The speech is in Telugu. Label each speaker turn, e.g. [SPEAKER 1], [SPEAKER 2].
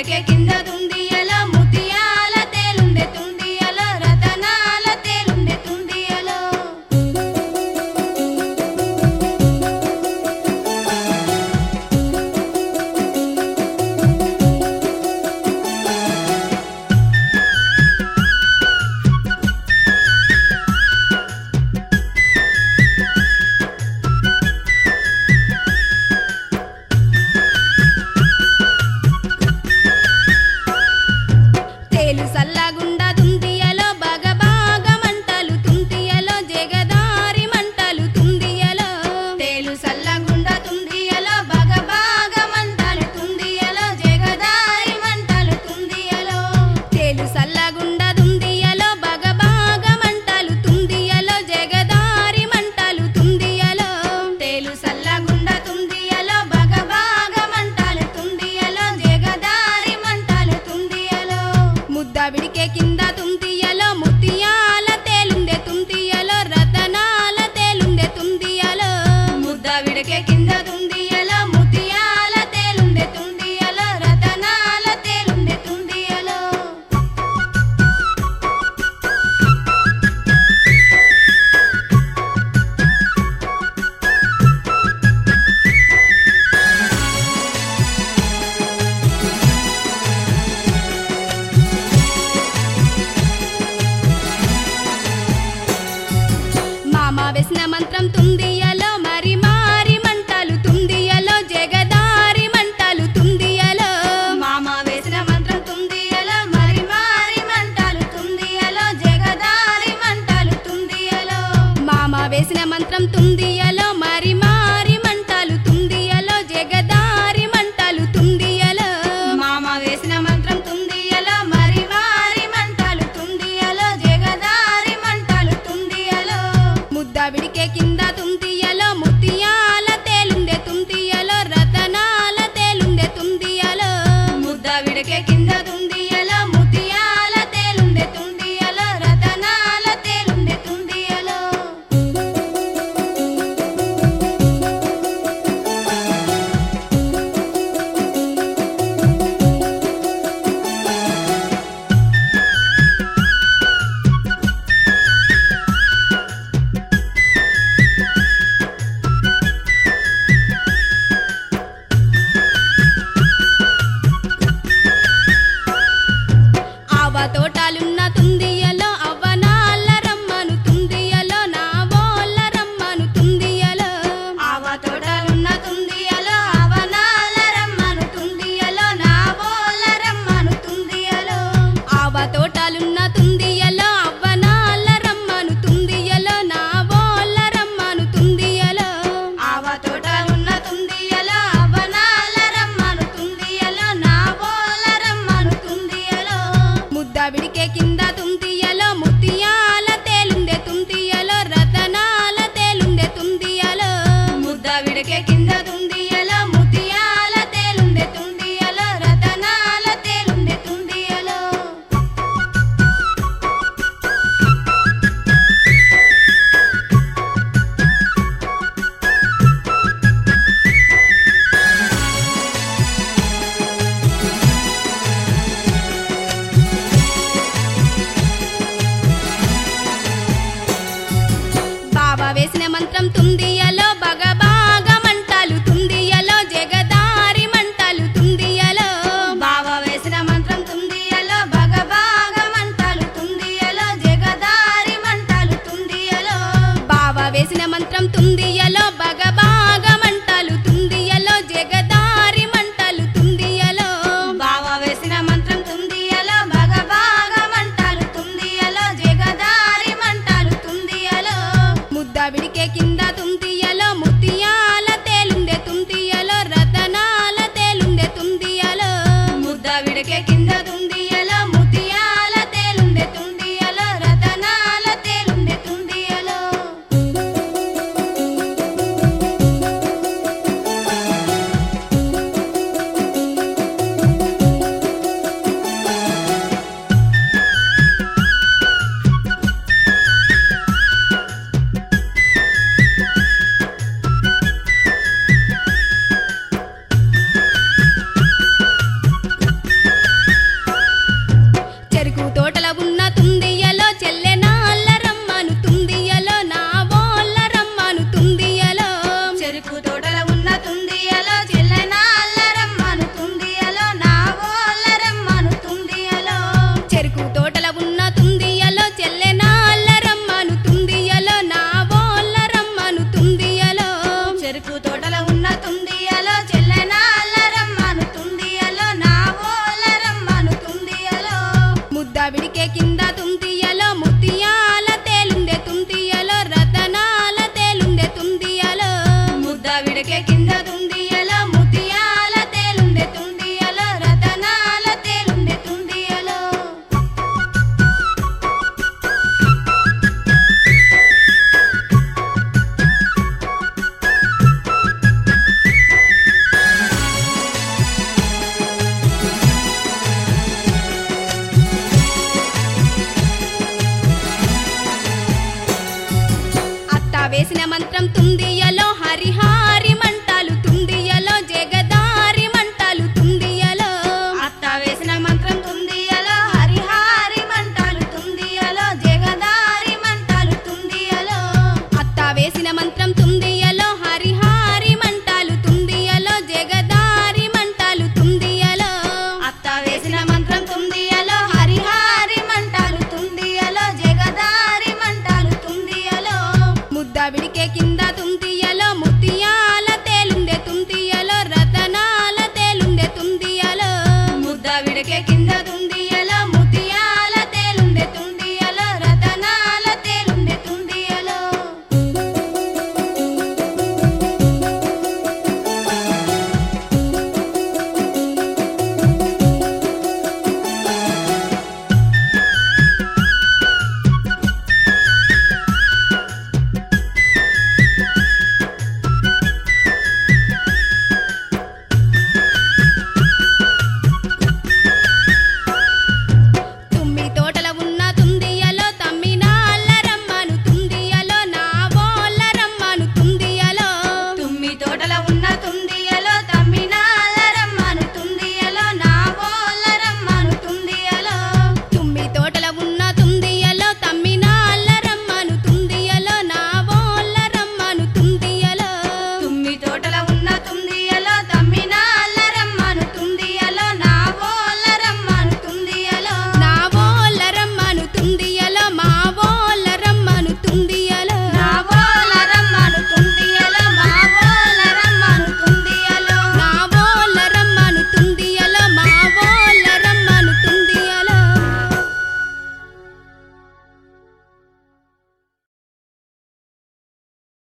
[SPEAKER 1] విడకే కింద తుందియలో ముతియాల తేలుండే తుందియలో రతనాల తేలుండే తుందియలో తేలు సల్లగుండా తుందియలో బగ బాగ మంటలు తుందియలో జగదారి మంటలు తుందియలో తేలు సల్లగుండా తుందియలో బగ బాగ మంటలు తుందియలో జగదారి మంటలు తుందియలో తేలు సల్లగుండా తుందియలో బగ బాగ మంటలు తుందియలో జగదారి మంటలు తుందియలో తేలు సల్లగుండా తుందియలో బగ బాగ మంటలు తుందియలో జగదారి మంటలు తుందియలో ముద్ద విడికే కింద తుంతియలో ముత్యాల తేలుందే తుంతియలో రతనాల తేలుందే తుందియలో ముద్ద విడికే కింద తుందియలో ముత్యాల తేలుందే తుందియలో రతనాల తేలుందే తుందియలో మామ వేసిన మంత్రం తుందియలో మరి మారి మంటలు తుందియలో జగదారి మంటలు తుందియలో మామ వేసిన మంత్రం తుందియలో మరి మారి మంటలు తుందియలో జగదారి మంటలు తుందియలో మామ వేసిన మంత్రం తుందియలో మరి మారి మంటలు తుందియలో జగదారి మంటలు తుందియలో మామ వేసిన మంత్రం తుందియలో మరి మారి మంటలు తుందియలో జగదారి మంటలు తుందియలో ముద్ద విడికే కింద తుంతియలో ముత్యాల తేలుందే తుంతియలో రతనాల తేలుందే తుందియలో ముద్ద విడికే కింద తుందియలో ముత్యాల తేలుందే తుందియలో రతనాల తేలుందే తుందియలో ఆవ తోటాలున్న తుందియలో అవనాల రమ్మను తుందియలో నా బోళ్ళ రమ్మను తుందియలో ఆవ తోటాలున్న తుందియలో అవనాల రమ్మను తుందియలో నా బోళ్ళ రమ్మను తుందియలో ఆవ తోటాలున్న తుందియలో అవనాల రమ్మను తుందియలో నా బోళ్ళ రమ్మను తుందియలో ఆవ తోటాలున్న తుందియలో అవనాల రమ్మను తుందియలో నా బోళ్ళ రమ్మను తుందియలో ముద్ద విడికే కింద తుంతియలో ముత్యాల తేలుందే తుంతియలో రతనాల తేలుందే తుందియలో ముద్ద విడికే కింద తుందియలో ముత్యాల తేలుందే తుందియలో రతనాల తేలుందే తుందియలో బాబా వేసిన మంత్రం తుందియలో బగ బాగ మంటలు తుందియలో జగదారి మంటలు తుందియలో బాబా వేసిన మంత్రం తుందియలో బగ బాగ మంటలు తుందియలో జగదారి మంటలు తుందియలో బాబా వేసిన మంత్రం తుందియలో బగ బాగ మంటలు తుందియలో జగదారి మంటలు తుందియలో బాబా వేసిన మంత్రం తుందియలో బగ బాగ మంటలు తుందియలో జగదారి మంటలు తుందియలో ముద్ద విడికే కింద తుంతియలో ముత్యాల తేలుందే తుంతియలో రతనాల తేలుందే తుందియలో ముద్ద విడికే కింద తుందియలో ముత్యాల తేలుందే తుందియలో రతనాల తేలుందే తుందియలో తుందియలో హరిహారి మంటలు తుందియలో జగదారి మంటలు తుందియలో
[SPEAKER 2] అత్త వేసిన మంత్రం తుందియలో హరిహారి మంటలు తుందియలో జగదారి మంటలు తుందియలో
[SPEAKER 1] అత్త వేసిన మంత్రం తుందియలో హరిహారి మంటలు తుందియలో జగదారి మంటలు తుందియలో
[SPEAKER 2] అత్త వేసిన మంత్రం తుందియలో హరిహారి మంటలు తుందియలో జగదారి మంటలు తుందియలో
[SPEAKER 1] ముద్ద విడికే కింద తుంతియలో ముత్యాల తేలుందే తుంతియలో రతనాల తేలుందే తుంతియలో
[SPEAKER 2] ముద్ద విడకే కింద తుంది